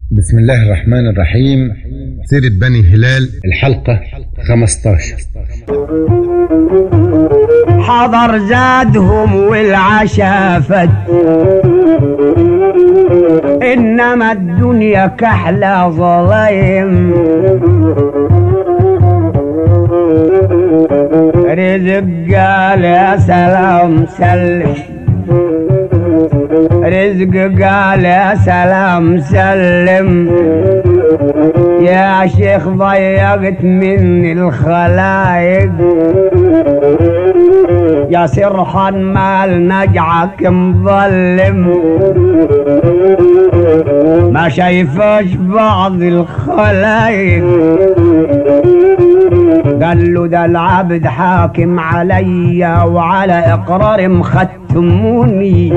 بسم الله الرحمن الرحيم سيرة بني هلال الحلقة 15 حضر زادهم والعشا فد إنما الدنيا كحلة ظليم رزق قال يا سلام سلم رزق قال يا سلام سلم يا شيخ ضيقت مني الخلايق يا سرحان مال نجعك مظلم ما شايفاش بعض الخلايق قال له ده العبد حاكم عليا وعلى اقرار مختموني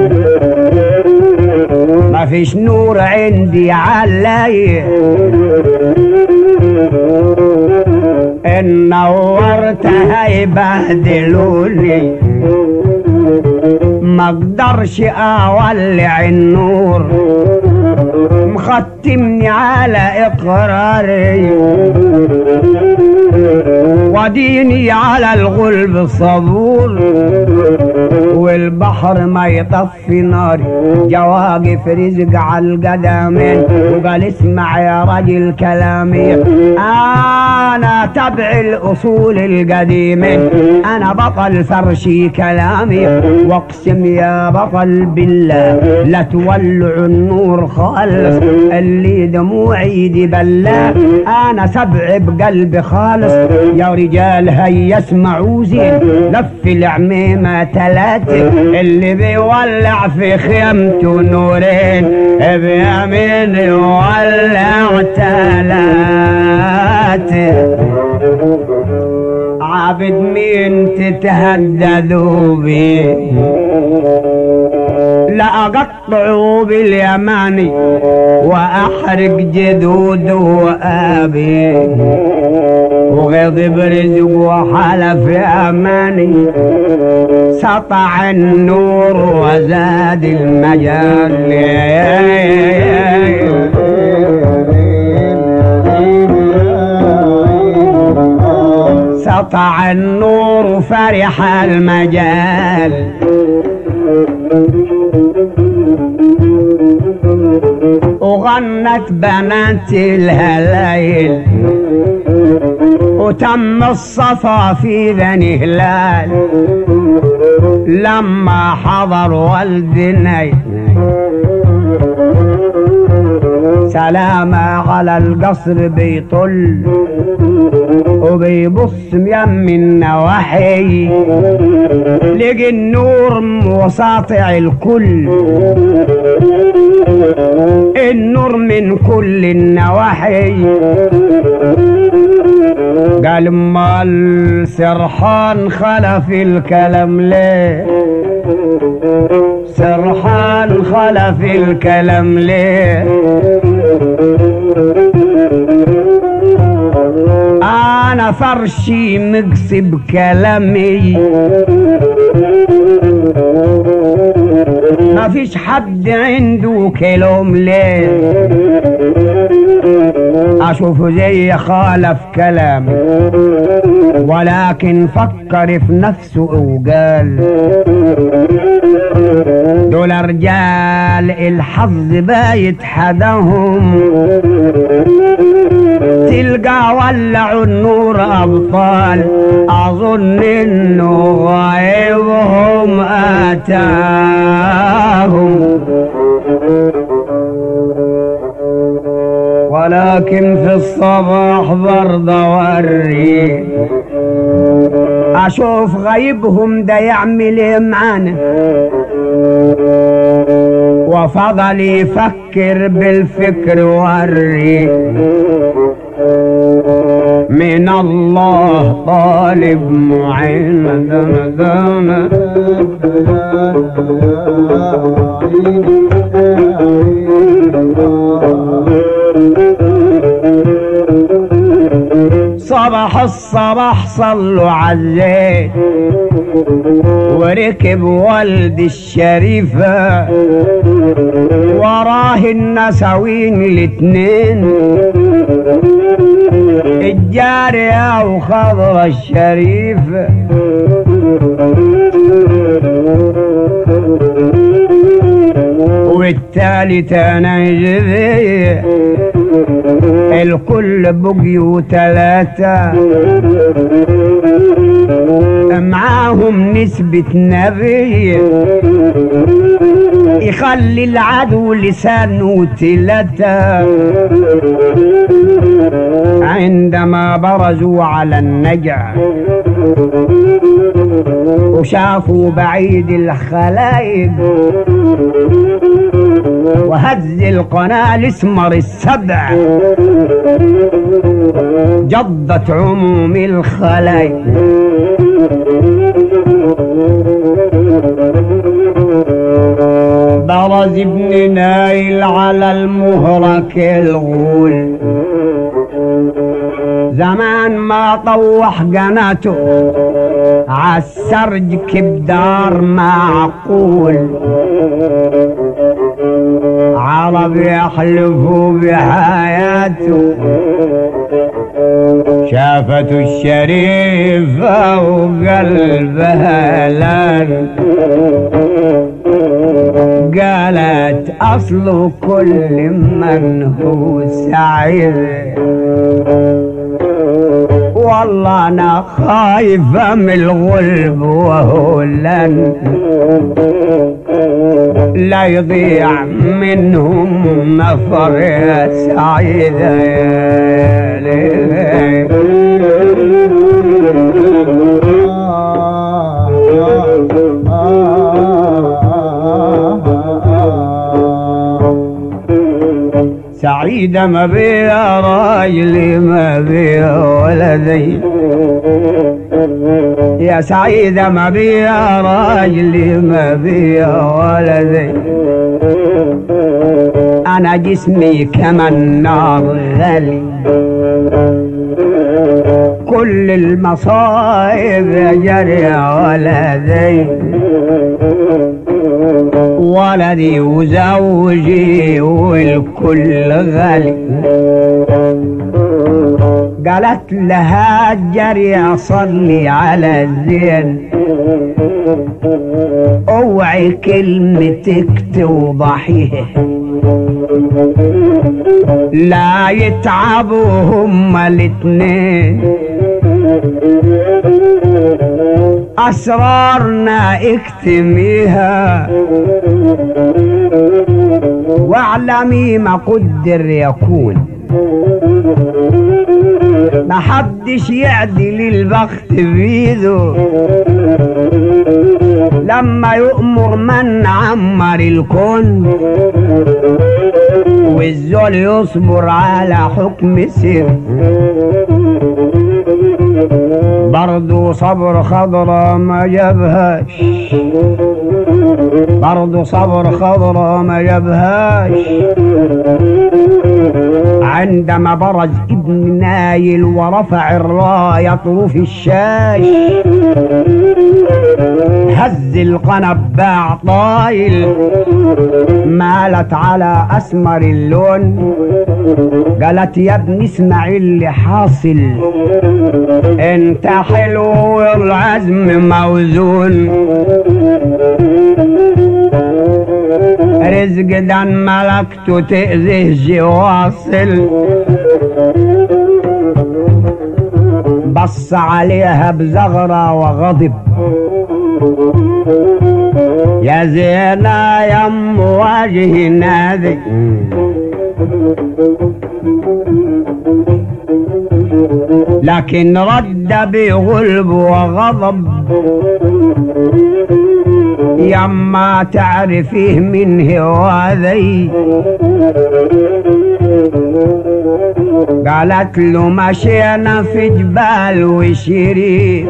ما فيش نور عندي علي ان نورت هيبهدلوني ما اقدرش اولع النور مختمني على اقراري وديني على الغلب صبور والبحر ما يطفي ناري جواقف رزق على القدمين وقال اسمع يا رجل كلامي انا تبع الاصول القديمين انا بطل فرشي كلامي واقسم يا بطل بالله لا تولع النور خالص اللي دموعي دي بلا انا سبع بقلبي خالص يا رجال هيا اسمعوا زين لف العميمة تلاتة اللي بيولع في خيمته نورين بيمين يولع تلاتة عابد مين تتهددوا بيه لا أقطعه باليماني وأحرق جدود وأبي وغضب رزق وحلف أماني سطع النور وزاد المجال سطع النور فرح المجال وغنت بنات الهلايل وتم الصفا في بني هلال لما حضر والدني سلامة على القصر بيطل وبيبص يم النواحي لقي النور وساطع الكل النور من كل النواحي قال امال سرحان خلف الكلام ليه سرحان خلف الكلام ليه انا فرشي مكسب كلامي ما فيش حد عنده كلام ليه اشوفه زي خالف كلامي ولكن فكر في نفسه وقال دول رجال الحظ بايت حدهم تلقى ولعوا النور ابطال اظن انه غايبهم اتاهم ولكن في الصباح برضه وري اشوف غيبهم ده يعمل ايه معانا وفضل يفكر بالفكر وري من الله طالب معين دم دم صبر راح الصباح صلوا عالزيت وركب والد الشريفة وراه النسوين الاتنين الجارية وخضرة الشريفة والتالتة نجذي الكل بقي وتلاتة معاهم نسبة نبي يخلي العدو لسانه تلاتة عندما برزوا على النجع وشافوا بعيد الخلايق وهز القناة الاسمر السبع جضت عموم الخلايق برز ابن نايل على المهرك الغول زمان ما طوح قناته عالسرج كبدار معقول عرب يحلفوا بحياته شافته الشريفة وقلبها لان قالت أصل كل من هو سعيد والله أنا خايفة من الغلب وهو لن لا يضيع منهم نفر يا سعيدة يا ليل سعيدة ما بيها راجلي ما بيها ولدي يا سعيدة ما بيها راجلي ما بيها ولدي أنا جسمي كما النار غالي كل المصايب يا جري يا ولدي ولدي وزوجي والكل غالي قالت لها جري صلي على الزين اوعي كلمتك توضحيه لا يتعبوا هما الاتنين أسرارنا اكتميها واعلمي ما قدر يكون ما حدش يعدل البخت بيده لما يؤمر من عمر الكون والذل يصبر على حكم سر برضو صبر خضرة ما جابهاش برضو صبر خضرة ما جابهاش عندما برز ابن نايل ورفع الراية في الشاش هز القنب باع طايل مالت على اسمر اللون قالت يا ابني اسمع اللي حاصل انت حلو والعزم موزون رزق دان ملكته تأذيه واصل بص عليها بزغرة وغضب يا زينة يا ام وجه نادي لكن رد بغلب وغضب يما تعرفيه من هواذي قالت له مشينا في جبال وشريف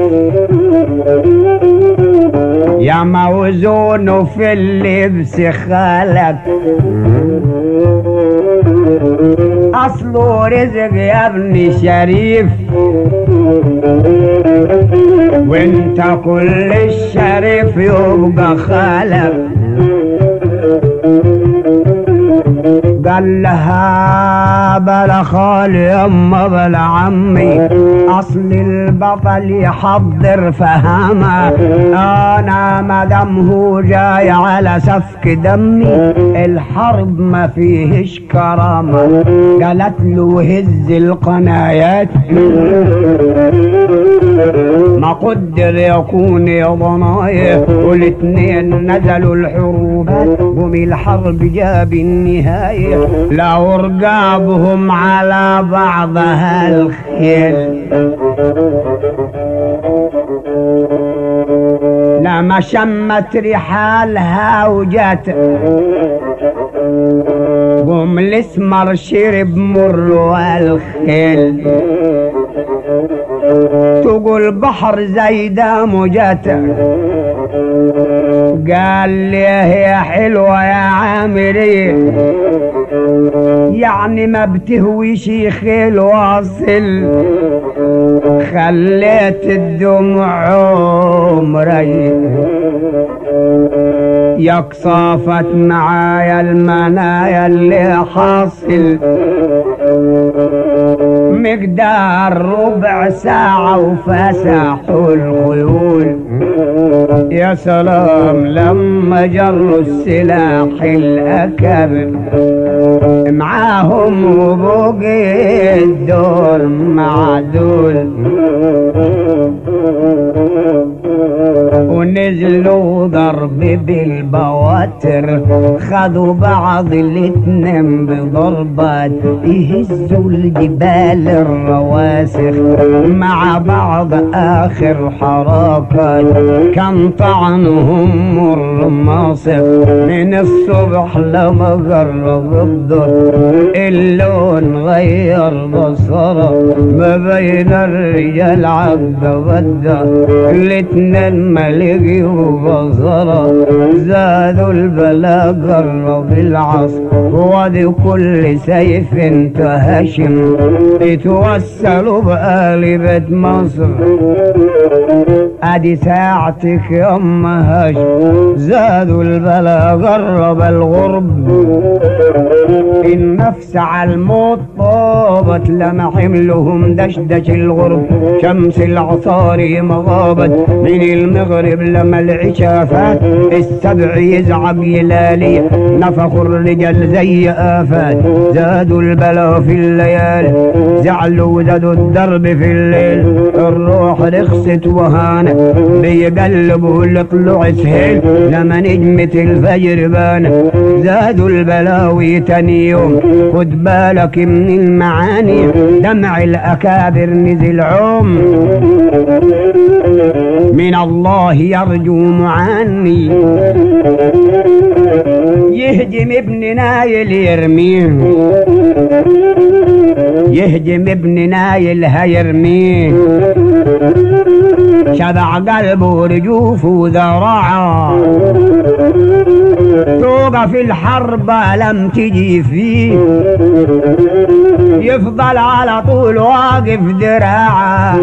يا موزون في اللبس خالك اصله رزق يا ابني شريف وانت كل الشريف يبقى خالق قال لها بلا خالي يما بلا عمي اصل البطل يحضر فهمه انا مدام هو جاي على سفك دمي الحرب ما فيهش كرامه قالت له هز القنايات ما قدر يكون يا ضنايا والاتنين نزلوا الحروبات قوم الحرب جاب النهاية لو رقابهم على بعضها الخيل لما شمت رحالها وجات قوم الاسمر شرب مر والخيل تقول بحر زي ده مجاتع قال لي يا حلوة يا عامري يعني ما بتهويش خيل واصل خليت الدموع عمري ياك صافت معايا المنايا اللي حاصل مقدار ربع ساعة وفسحوا الخيول يا سلام لما جروا السلاح الأكابر معاهم وبقي الدور معدول ونزلوا ضرب بالبواتر خدوا بعض الاتنين بضربات يهزوا الجبال الرواسخ مع بعض اخر حركات كان طعنهم مر ماصف من الصبح لما قرب الظهر اللون غير بصره ما بين الرجال عبد غدا الاتنين ملقي وبصره زادوا البلا قرب العصر وادي كل سيف هشم يتوسلوا بآل بيت مصر ادي ساعتك يا ام هاشم زادوا البلا غرب الغرب النفس على الموت طابت لما حملهم دشدش الغرب شمس العصار مغابت من المغرب لما العشاء فات السبع يزعب يلالي نفخوا الرجال زي آفات زادوا البلا في الليالي زعلوا وزادوا الدرب في الليل الروح رخصت وهانت بيقلبوا لطلوع سهيل لما نجمة الفجر بانت زادوا البلاوي تاني يوم خد بالك من المعاني دمع الأكابر نزل عم من الله يرجو معاني يهجم ابن نايل يرميه يهجم ابن نايل هيرميه شبع قلبه رجوف وذراعه توقف الحرب لم تجي فيه يفضل على طول واقف دراعه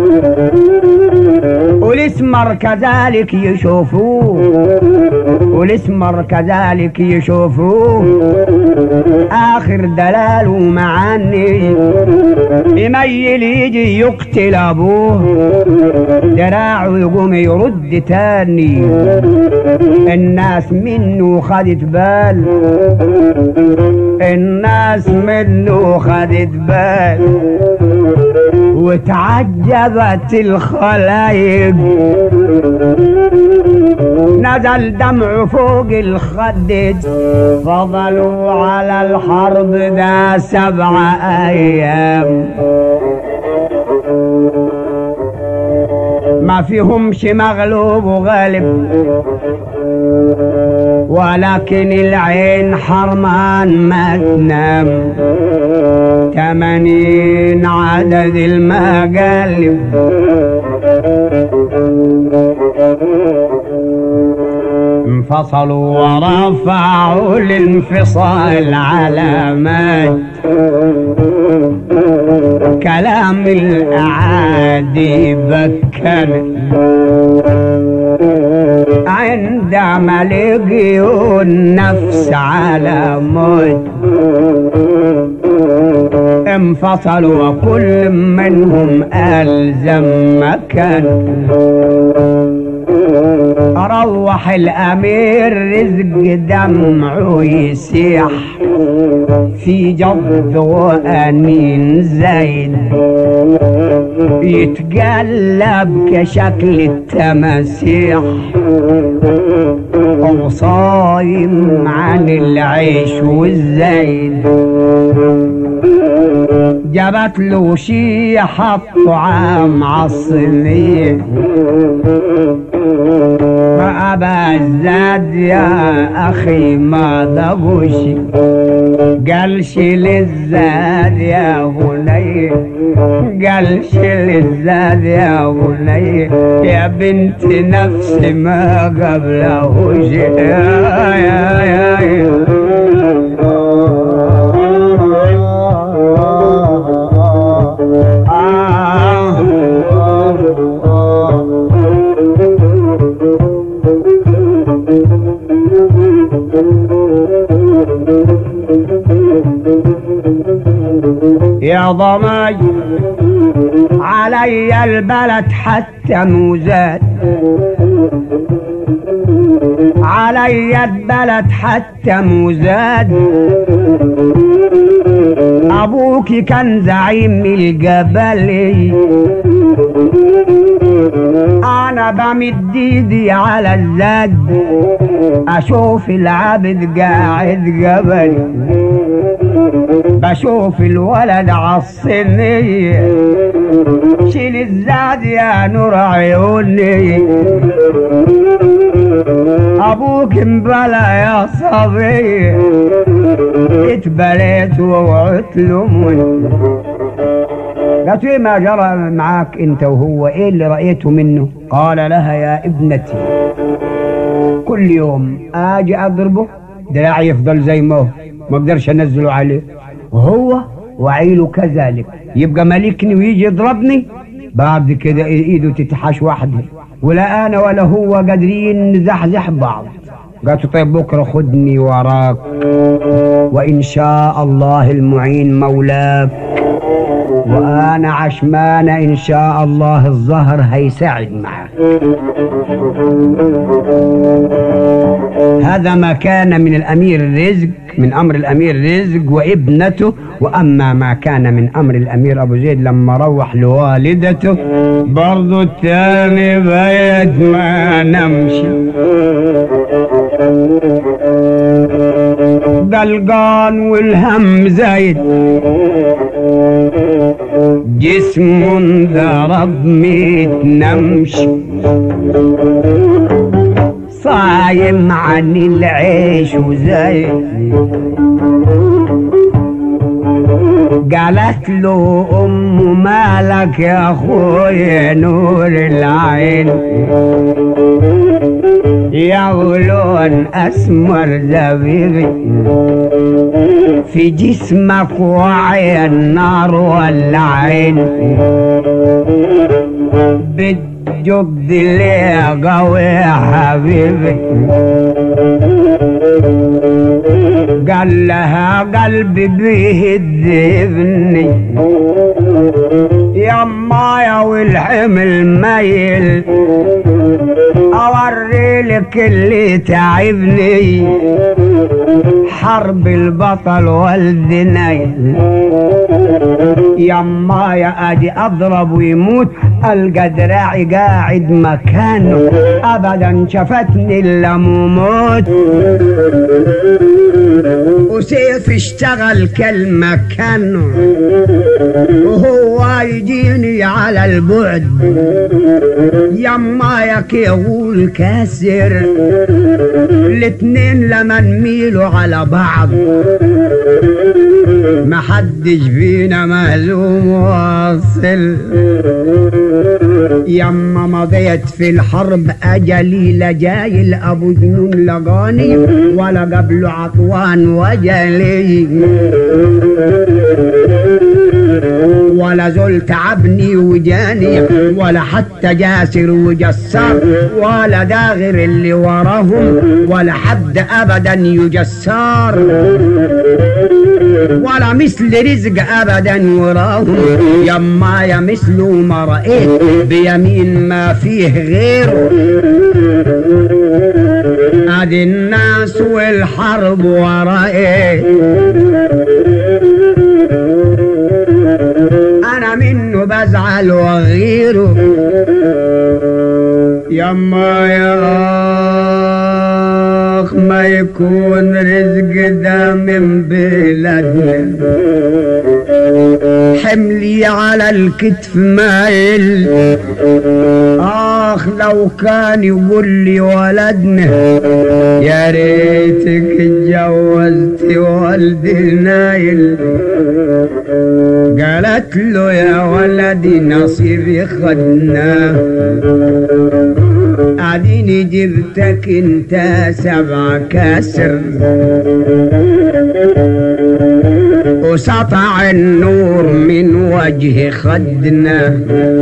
والاسمر كذلك يشوفوه والاسمر كذلك يشوفوه اخر دلاله معني يميل يجي يقتل ابوه دراعه يقوم يرد تاني الناس منه خدت بال الناس منه خدت بال وتعجبت الخلايق نزل دمع فوق الخد فضلوا على الحرب ده سبع ايام ما فيهمش مغلوب وغالب ولكن العين حرمان ما تنام تمانين عدد المقالب انفصلوا ورفعوا الانفصال علامات الأعادي بكر عندما لقيوا النفس على موت انفصلوا وكل منهم ألزم مكان روح الأمير رزق دمعه يسيح في جد وأنين زين يتقلب كشكل التماسيح وصايم عن العيش والزين جابت له شيحة طعام عالصينية فأبى الزاد يا أخي ما ضبوش قال شيل الزاد يا بني قال شيل الزاد يا بني يا بنت نفسي ما قبله شيء يا يا يا, يا يا ضماي علي البلد حتى موزات علي البلد حتى موزاد ابوك كان زعيم الجبل انا بمد ايدي على الزاد اشوف العبد قاعد جبل بشوف الولد عالصينية شيل الزاد يا نور عيوني ابوك مبلا يا صبي اتبليت ووعدت لامي قالت ايه ما جرى معاك انت وهو ايه اللي رأيته منه قال لها يا ابنتي كل يوم اجي اضربه دراعي يفضل زي ما هو ما اقدرش انزله عليه وهو وعيله كذلك يبقى مالكني ويجي يضربني بعد كده ايده تتحاش وحده ولا انا ولا هو قادرين نزحزح بعض قالت طيب بكره خدني وراك وان شاء الله المعين مولاك وانا عشمان ان شاء الله الظهر هيساعد معك هذا ما كان من الامير رزق من امر الامير رزق وابنته واما ما كان من امر الامير ابو زيد لما روح لوالدته برضو التاني بيت ما نمشي قلقان والهم زايد جسم ضرب ميت نمش صايم عن العيش وزايد قالت له ام مالك يا اخويا نور العين يا لون اسمر زبيبي في جسمك وعي النار والعين بتجد ليه قوي يا حبيبي قال لها قلبي بيهد ابني يا مايا والحمل ميل اوري لك اللي تعبني حرب البطل والذنيل يا مايا اجي اضرب ويموت القى دراعي قاعد مكانه ابدا شفتني الا موت وسيف اشتغل كالمكانه وهو يجيني على البعد يما ياك يقول كاسر الاتنين لما نميلوا على بعض محدش فينا مهزوم واصل يما مضيت في الحرب اجلي لا جاي لابو جنون لقاني ولا قبله عطوان وجلي ولا زلت عبد حمي وجاني ولا حتى جاسر وجسار ولا داغر اللي وراهم ولا حد ابدا يجسار ولا مثل رزق ابدا وراهم يما يا مثله ما رأيت بيمين ما فيه غيره ادي الناس والحرب ورأيت انا منه بزعل وغيره يما يا اخ ما يكون رزق ده من بلادنا حملي على الكتف مايل اخ لو كان يقول لي ولدنا يا ريتك اتجوزت والدي نايل قالت له يا ولدي نصيبي خدناه اديني جبتك انت سبع كسر وسطع النور من وجه خدنا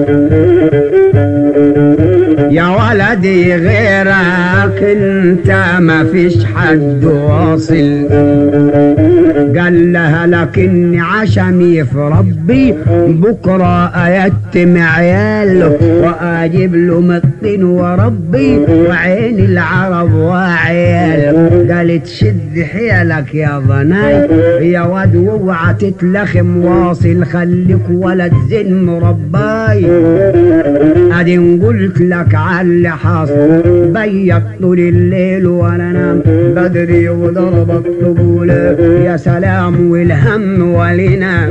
يا ولدي غيرك انت ما فيش حد واصل قال لها لكني عشمي في ربي بكرة أيتم عياله وأجيب له مطين وربي وعين العرب وعياله قالت شد حيلك يا ضناي يا واد واوعى تتلخم واصل خليك ولد زين مرباي ادي قلت لك على اللي حصل بيت طول الليل وانا نام بدري وضربت طبوله يا سلام والهم ولنا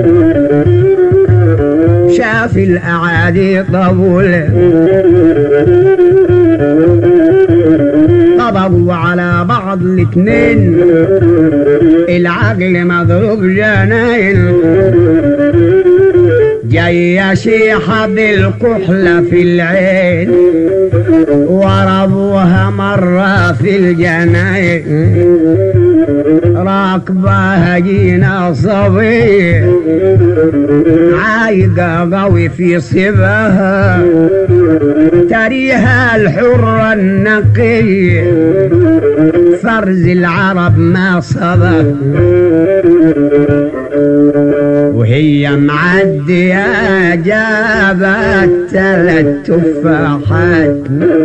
شاف الاعادي طبوله طبقوا على بعض الاتنين العقل مضروب جناين جاي شيحة بالكحلة في العين وربوها مرة في الجناين راكبة جينا صبي عايقة قوي في صباها تريها الحرة النقي فرز العرب ما صبا وهي معدية جابت ثلاث تفاحات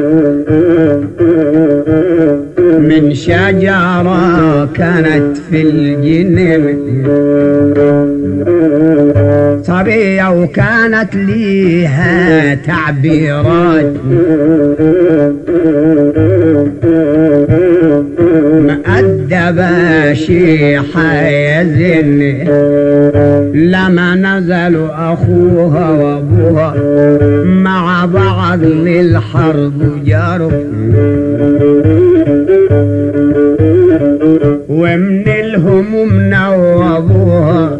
من شجرة كانت في الجنين صبية وكانت ليها تعبيرات مؤدبة شيحة يزن لما نزلوا أخوها وأبوها مع بعض للحرب جاروا ومن الهموم نوضوها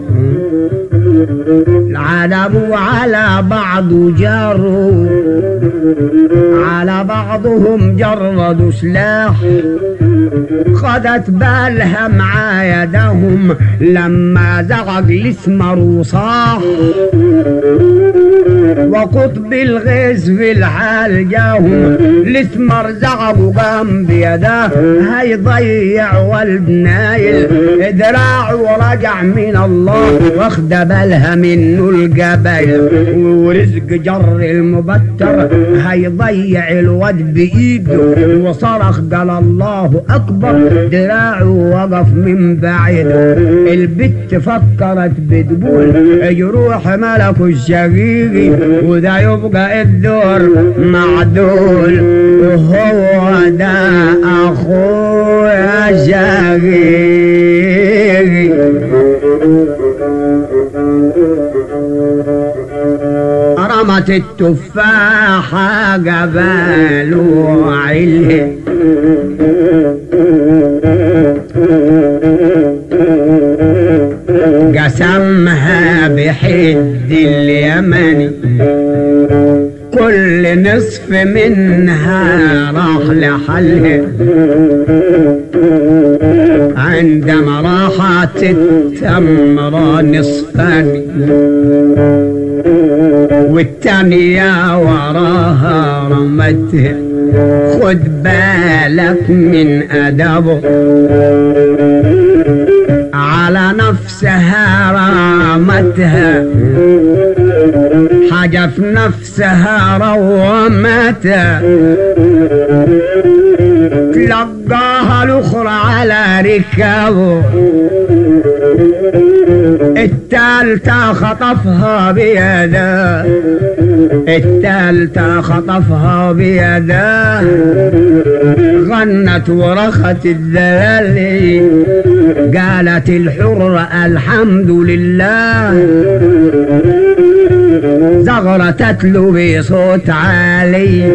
العلم على بعض جاروا على بعضهم جردوا سلاح خدت بالها مع يدهم لما زغق الاسمر وصاح وقطب الغيث في الحال جاهم الاسمر زغق وقام بيده هيضيع والد نايل دراع ورجع من الله واخد بالها منه الجبل ورزق جر المبتر هيضيع الواد بايده وصرخ قال الله اكبر دراعه وقف من بعيد البت فكرت بتقول يروح ملك الشقيقي وده يبقى الدور معدول وهو ده اخويا شقيقي رمت التفاحة جبال وعله قسمها بحد اليمني كل نصف منها راح لحلها عندما راحت التمرة نصفان والتانية وراها رمته خد بالك من أدبه على نفسها رامتها حاجة في نفسها رومتها تلقاها الأخرى على ركابه التالتة خطفها بيده التالتة خطفها بيده غنت ورخت الدلالي قالت الحرة الحمد لله زغرتت له بصوت عالي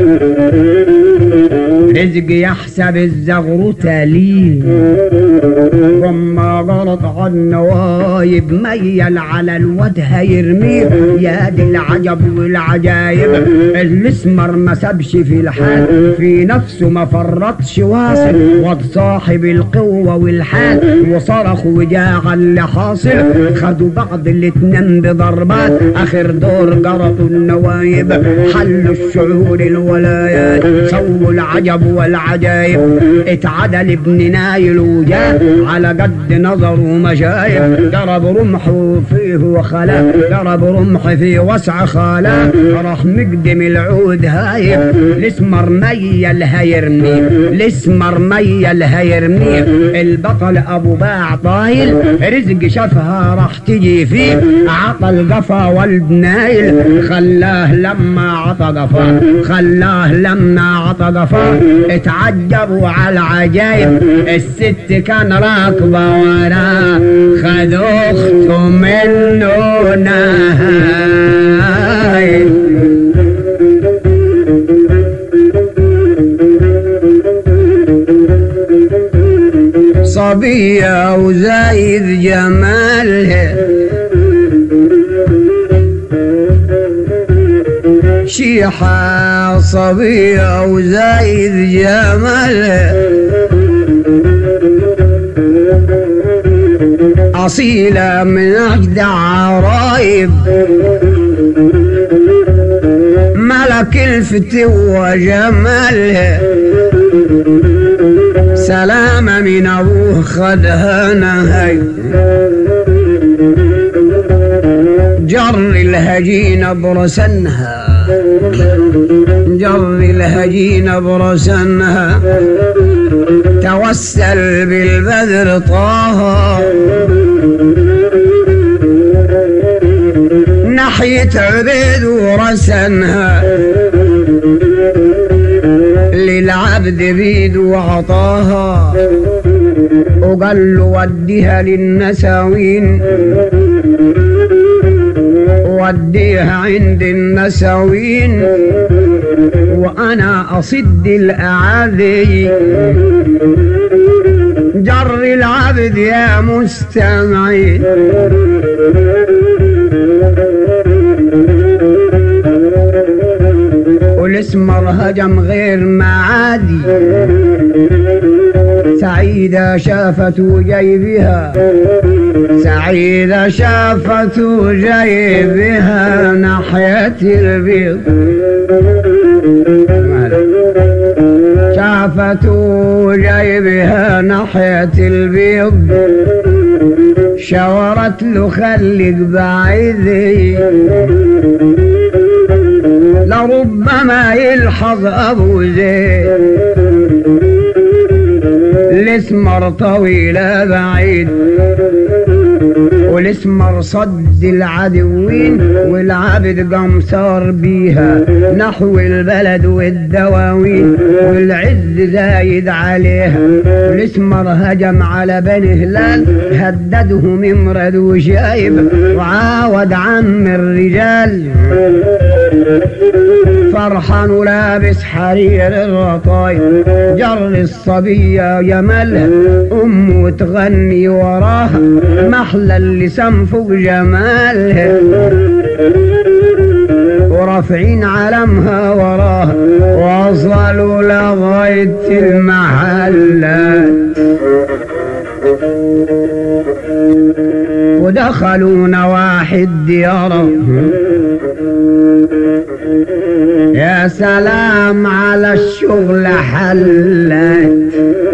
رزق يحسب الزغرة لي وما غلط على النوايب ميل على الوجه يرميه يا دي العجب والعجايب المسمر ما سابش في الحال في نفسه ما فرطش واصل واد صاحب القوة والحال وصرخ وجاع اللي حاصل خدوا بعض الاتنين بضربات اخر دور قرطوا النوايب حلوا الشعور الولايات سووا العجب والعجايب اتعدل ابن نايل وجاء على قد نظره مشايب ضرب رمحه فيه وخلا ضرب رمح في وسع خالا راح مقدم العود هايب الاسمر ميل هيرمي الاسمر ميل هيرمي البطل ابو باع طايل رزق شافها راح تجي فيه عطى القفا والد نايل خلاه لما عطى قفا خلاه لما عطى قفا اتعجبوا على العجايب الست كان راكبه وراه خذوا اخته منه نايل صبية وزايد جمالها شيحة صبية وزايد جمالها أصيلة من أجدع عرايب ملك الفتوة جمالها سلامة من أبوه خدها نهي جر الهجين برسنها جر الهجين برسنها توسل بالبدر طه ناحية عبيد ورسنها للعبد بيد وعطاها وقال له وديها للنساوين وديها عند النساوين وانا اصد الاعادي جر العبد يا مستمعين والاسمر هجم غير معادي سعيدة شافت جيبها سعيدة شافت جيبها ناحية البيض شافت جيبها ناحية البيض شاورت له خليك بعيدي لربما يلحظ ابو زيد الاسمر طويلة بعيد والاسمر صد العدوين والعبد قام صار بيها نحو البلد والدواوين والعز زايد عليها والاسمر هجم على بني هلال هددهم امرد وشايب وعاود عم الرجال فرحان ولابس حرير الرطايب جر الصبية جمالها أمه تغني وراها محلى اللسان فوق جمالها ورافعين علمها وراها وصلوا لغاية المحلات دخلوا نواحي الديار يا سلام على الشغل حلت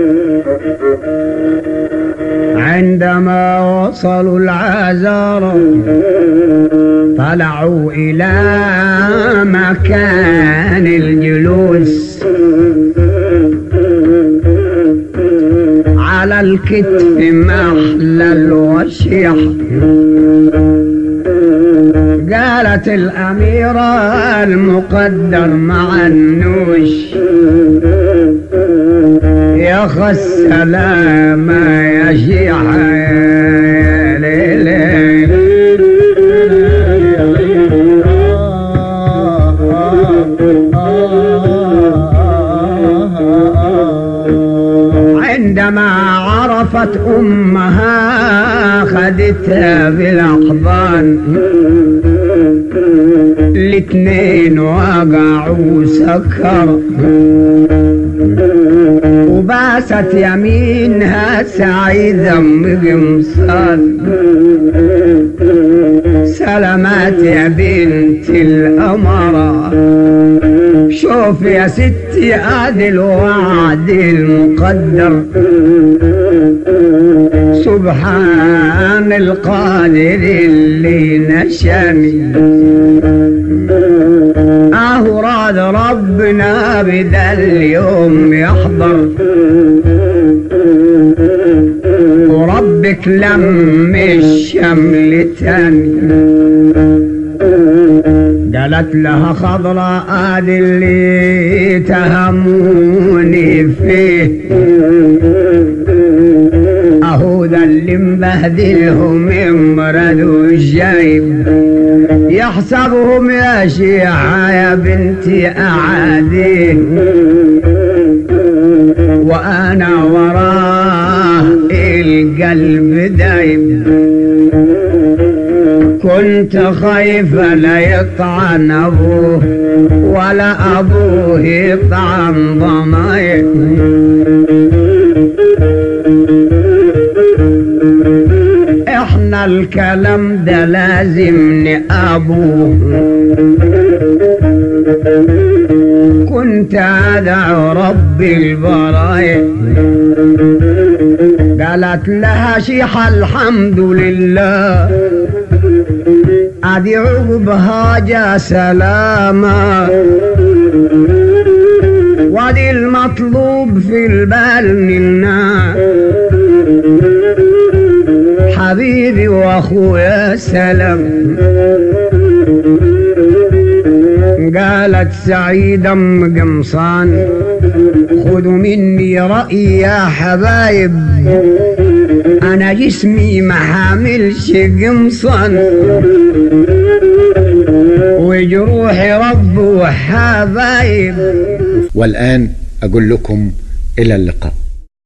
عندما وصلوا العذارى طلعوا إلى مكان الجلوس على الكتف محلى الوشيح قالت الأميرة المقدر مع النوش يا خ السلام يا شيحة يا ليلي عندما عرفت أمها خدتها بالأحضان الاتنين وقعوا سكر وباست يمينها سعيدة مقمصان سلامات يا بنت الأمرة شوف يا ستي ادي الوعد المقدر سبحان القادر اللي نشاني اهو راد ربنا بدا اليوم يحضر وربك لم الشمل تاني قالت لها خضراء ادي اللي تهموني فيه اهو ذا اللي مبهدلهم امرد وشايب يحسبهم يا شيعة يا بنتي اعاديه وانا وراه القلب دايب كنت خايفة لا يطعن أبوه ولا أبوه يطعن ضماير احنا الكلام ده لازم نأبوه كنت أدعو ربي البرايا قالت لها شيحة الحمد لله ادي عقبها جا سلامة وادي المطلوب في البال منا حبيبي واخويا سلام قالت سعيدة ام قمصان خذوا مني رأي يا حبايب انا جسمي ما حاملش قمصان وجروحي رب وحبايب والآن أقول لكم إلى اللقاء